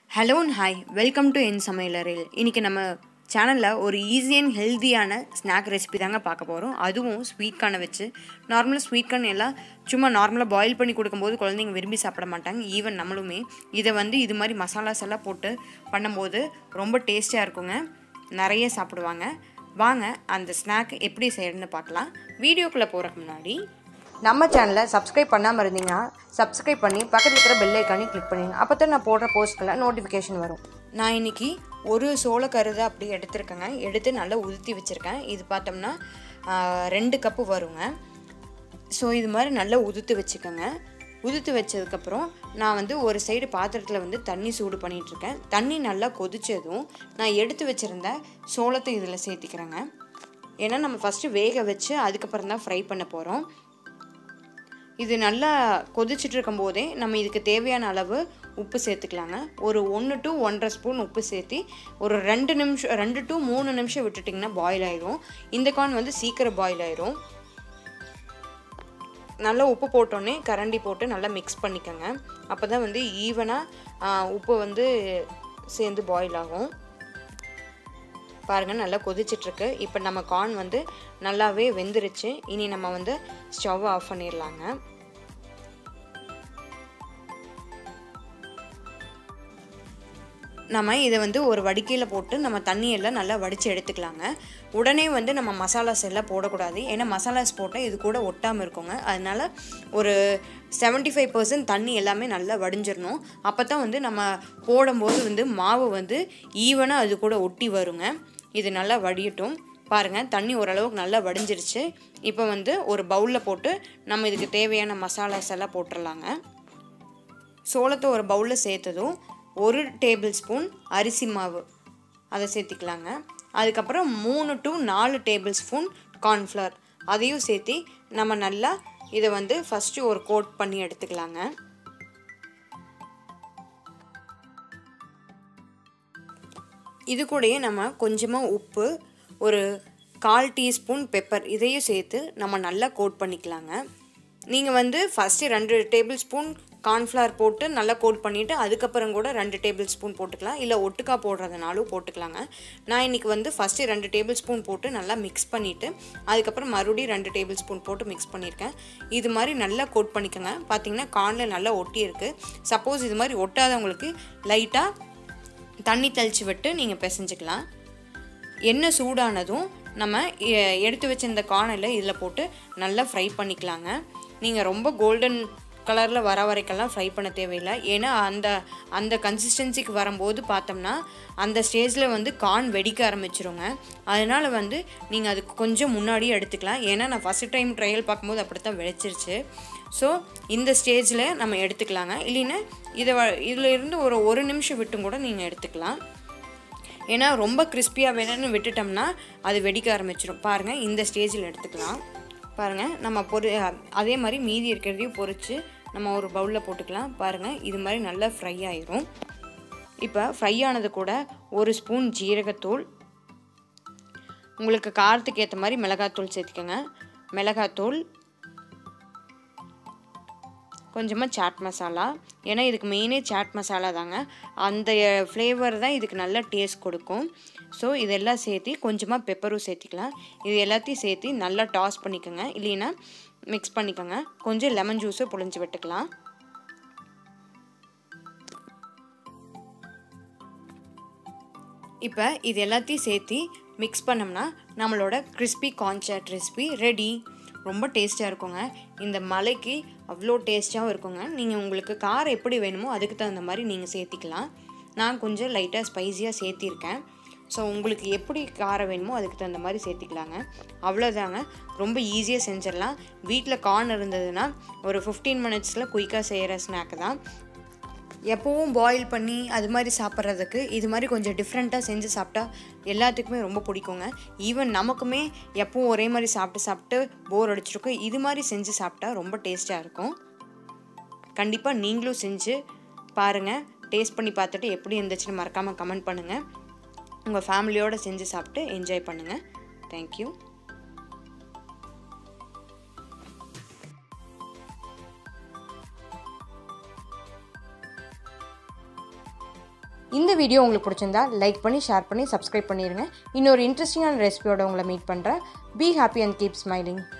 hello and hi welcome to என் சமையலறையில் இன்றைக்கி நம்ம சேனலில் ஒரு ஈஸி அண்ட் ஹெல்த்தியான ஸ்நாக் ரெசிபி தாங்க பார்க்க போகிறோம் அதுவும் ஸ்வீட் கார்னை வச்சு நார்மலாக ஸ்வீட் கார்ன் எல்லாம் சும்மா நார்மலாக பாயில் பண்ணி கொடுக்கும்போது குழந்தைங்க விரும்பி சாப்பிட மாட்டாங்க ஈவன் நம்மளுமே இதை வந்து இது மாதிரி மசாலாஸ் எல்லாம் போட்டு பண்ணும்போது ரொம்ப டேஸ்டியாக இருக்குங்க நிறைய சாப்பிடுவாங்க வாங்க அந்த ஸ்நாக் எப்படி செய்யணும்னு பார்க்கலாம் வீடியோக்குள்ளே போகிறதுக்கு முன்னாடி நம்ம சேனலை சப்ஸ்கிரைப் பண்ணாமல் இருந்தீங்கன்னா சப்ஸ்கிரைப் பண்ணி பக்கத்தில் இருக்கிற பெல் ஐக்கானையும் கிளிக் பண்ணிடுங்க அப்போ தான் நான் போடுற போஸ்ட்கெல்லாம் நோட்டிஃபிகேஷன் வரும் நான் இன்னைக்கு ஒரு சோளக்கருதை அப்படி எடுத்திருக்கேங்க எடுத்து நல்லா உதுத்தி வச்சுருக்கேன் இது பார்த்தோம்னா ஆ, ரெண்டு கப்பு வருங்க ஸோ இது மாதிரி நல்லா உதுத்து வச்சுக்கோங்க உதுத்து வச்சதுக்கப்புறம் நான் வந்து ஒரு சைடு பாத்திரத்தில் வந்து தண்ணி சூடு பண்ணிகிட்ருக்கேன் தண்ணி நல்லா கொதிச்சதும் நான் எடுத்து வச்சுருந்த சோளத்தை இதில் சேர்த்திக்கிறேங்க ஏன்னா நம்ம ஃபஸ்ட்டு வேக வச்சு அதுக்கப்புறம் தான் ஃப்ரை பண்ண போகிறோம் இது நல்லா கொதிச்சுட்டு இருக்கும் போதே நம்ம இதுக்கு தேவையான அளவு உப்பு சேர்த்துக்கலாங்க ஒரு ஒன்று டு ஒன்றரை ஸ்பூன் உப்பு சேர்த்து ஒரு ரெண்டு நிமிஷம் ரெண்டு டு மூணு நிமிஷம் விட்டுட்டிங்கன்னா பாயில் ஆயிரும் இந்த கார்ன் வந்து சீக்கிரம் பாயில் ஆயிரும் நல்லா உப்பு போட்டோன்னே கரண்டி போட்டு நல்லா மிக்ஸ் பண்ணிக்கோங்க அப்போ தான் வந்து ஈவனாக உப்பு வந்து சேர்ந்து பாயில் ஆகும் பாருங்கள் நல்லா கொதிச்சிட்ருக்கு இப்போ நம்ம கார்ன் வந்து நல்லாவே வெந்துருச்சு இனி நம்ம வந்து ஸ்டவ் ஆஃப் பண்ணிடலாங்க நம்ம இதை வந்து ஒரு வடிக்கையில் போட்டு நம்ம தண்ணியெல்லாம் நல்லா வடித்து எடுத்துக்கலாங்க உடனே வந்து நம்ம மசாலாஸ் எல்லாம் போடக்கூடாது ஏன்னா மசாலாஸ் போட்டால் இது கூட ஒட்டாமல் இருக்குங்க அதனால் ஒரு 75% ஃபைவ் பர்சன்ட் தண்ணி எல்லாமே நல்லா வடிஞ்சிடணும் அப்போ தான் வந்து நம்ம போடும்போது வந்து மாவு வந்து ஈவனாக அது கூட ஒட்டி வருங்க இது நல்லா வடியட்டும் பாருங்கள் தண்ணி ஓரளவுக்கு நல்லா வடிஞ்சிருச்சு இப்போ வந்து ஒரு பவுலில் போட்டு நம்ம இதுக்கு தேவையான மசாலாஸ் எல்லாம் போட்டுடலாங்க சோளத்தை ஒரு பவுலில் சேர்த்ததும் ஒரு டேபிள் ஸ்பூன் அரிசி மாவு அதை சேர்த்திக்கலாங்க அதுக்கப்புறம் மூணு டு நாலு டேபிள் ஸ்பூன் கார்ன்ஃப்ளவர் அதையும் சேர்த்து நம்ம நல்லா இதை வந்து ஃபஸ்ட்டு ஒரு கோட் பண்ணி எடுத்துக்கலாங்க இது கூடயே நம்ம கொஞ்சமாக உப்பு ஒரு கால் டீஸ்பூன் பெப்பர் இதையும் சேர்த்து நம்ம நல்லா கோட் பண்ணிக்கலாங்க நீங்கள் வந்து ஃபஸ்ட்டு ரெண்டு டேபிள் ஸ்பூன் கார்ன்ஃப்ளவர் போட்டு நல்லா கோட் பண்ணிவிட்டு அதுக்கப்புறம் கூட ரெண்டு டேபிள் ஸ்பூன் போட்டுக்கலாம் இல்லை ஒட்டுக்கா போடுறதுனாலும் போட்டுக்கலாங்க நான் இன்றைக்கி வந்து ஃபஸ்ட்டு ரெண்டு டேபிள் ஸ்பூன் போட்டு நல்லா மிக்ஸ் பண்ணிவிட்டு அதுக்கப்புறம் மறுபடியும் ரெண்டு டேபிள் ஸ்பூன் போட்டு மிக்ஸ் பண்ணியிருக்கேன் இது மாதிரி நல்லா கோட் பண்ணிக்கோங்க பார்த்தீங்கன்னா கார்னில் நல்லா ஒட்டி இருக்குது சப்போஸ் இது மாதிரி ஒட்டாதவங்களுக்கு லைட்டாக தண்ணி தெளித்து விட்டு நீங்கள் பிசைஞ்சுக்கலாம் எண்ணெய் சூடானதும் நம்ம எ- எடுத்து வச்சிருந்த கார்னில் இதில் போட்டு நல்லா ஃப்ரை பண்ணிக்கலாங்க நீங்கள் ரொம்ப கோல்டன் கலரில் வர வரைக்கெல்லாம் ஃப்ரை பண்ண தேவையில்லை ஏன்னா அந்த அந்த கன்சிஸ்டன்சிக்கு வரும்போது பார்த்தோம்னா அந்த ஸ்டேஜில் வந்து கார்ன் வெடிக்க ஆரம்பிச்சிருங்க அதனால் வந்து நீங்கள் அதுக்கு கொஞ்சம் முன்னாடியே எடுத்துக்கலாம் ஏன்னா நான் ஃபஸ்ட் டைம் ட்ரையல் பார்க்கும்போது அப்படி தான் வெடிச்சிருச்சு ஸோ இந்த ஸ்டேஜில் நம்ம எடுத்துக்கலாங்க இல்லைன்னா இதை வ- இதில் இருந்து ஒரு ஒரு நிமிஷம் விட்டும் கூட நீங்கள் எடுத்துக்கலாம் ஏன்னா ரொம்ப கிறிஸ்பியாக வேணும்னு விட்டுட்டோம்னா அது வெடிக்க ஆரம்பிச்சிடும் பாருங்கள் இந்த ஸ்டேஜில் எடுத்துக்கலாம் பாருங்கள் நம்ம பொரி அதே மாதிரி மீதி இருக்கிறதையும் பொரித்து நம்ம ஒரு பவுலில் போட்டுக்கலாம் பாருங்கள் இது மாதிரி நல்லா ஃப்ரை ஆயிரும் இப்போ ஃப்ரை ஆனது கூட ஒரு ஸ்பூன் ஜீரகத்தூள் உங்களுக்கு காரத்துக்கு ஏற்ற மாதிரி மிளகாத்தூள் சேர்த்துக்கோங்க மிளகாத்தூள் கொஞ்சமாக சாட் மசாலா ஏன்னா இதுக்கு மெயினே சாட் மசாலா தாங்க அந்த ஃப்ளேவர் தான் இதுக்கு நல்ல டேஸ்ட் கொடுக்கும் ஸோ இதெல்லாம் சேர்த்து கொஞ்சமாக பெப்பரும் சேர்த்திக்கலாம் இது எல்லாத்தையும் சேர்த்து நல்லா டாஸ் பண்ணிக்கோங்க இல்லைன்னா மிக்ஸ் பண்ணிக்கோங்க கொஞ்சம் லெமன் ஜூஸும் புழிஞ்சு விட்டுக்கலாம் இப்போ இது எல்லாத்தையும் சேர்த்து மிக்ஸ் பண்ணோம்னா நம்மளோட கிறிஸ்பி கான்சாட் ரெசிபி ரெடி ரொம்ப டேஸ்ட்டாக இருக்குங்க இந்த மலைக்கு அவ்வளோ டேஸ்ட்டாகவும் இருக்குங்க நீங்கள் உங்களுக்கு காரம் எப்படி வேணுமோ அதுக்கு தகுந்த மாதிரி நீங்கள் சேர்த்திக்கலாம் நான் கொஞ்சம் லைட்டாக ஸ்பைஸியாக சேர்த்திருக்கேன் ஸோ உங்களுக்கு எப்படி காரம் வேணுமோ அதுக்கு தகுந்த மாதிரி சேர்த்திக்கலாங்க அவ்வளோதாங்க ரொம்ப ஈஸியாக செஞ்சிடலாம் வீட்டில் கார்ன் இருந்ததுன்னா ஒரு ஃபிஃப்டீன் மினிட்ஸில் குயிக்காக செய்கிற ஸ்நாக்கு தான் எப்போவும் பாயில் பண்ணி அது மாதிரி சாப்பிட்றதுக்கு இது மாதிரி கொஞ்சம் டிஃப்ரெண்ட்டாக செஞ்சு சாப்பிட்டா எல்லாத்துக்குமே ரொம்ப பிடிக்குங்க ஈவன் நமக்குமே எப்பவும் ஒரே மாதிரி சாப்பிட்டு சாப்பிட்டு போர் அடிச்சிருக்கும் இது மாதிரி செஞ்சு சாப்பிட்டா ரொம்ப டேஸ்ட்டாக இருக்கும் கண்டிப்பாக நீங்களும் செஞ்சு பாருங்கள் டேஸ்ட் பண்ணி பார்த்துட்டு எப்படி இருந்துச்சுன்னு மறக்காமல் கமெண்ட் பண்ணுங்கள் உங்கள் ஃபேமிலியோடு செஞ்சு சாப்பிட்டு என்ஜாய் பண்ணுங்கள் தேங்க்யூ இந்த வீடியோ உங்களுக்கு பிடிச்சிருந்தா லைக் பண்ணி ஷேர் பண்ணி சப்ஸ்கிரைப் பண்ணிடுங்க இன்னொரு இன்ட்ரெஸ்டிங்கான ரெசிபியோட உங்களை மீட் பண்ணுறேன் be happy and keep smiling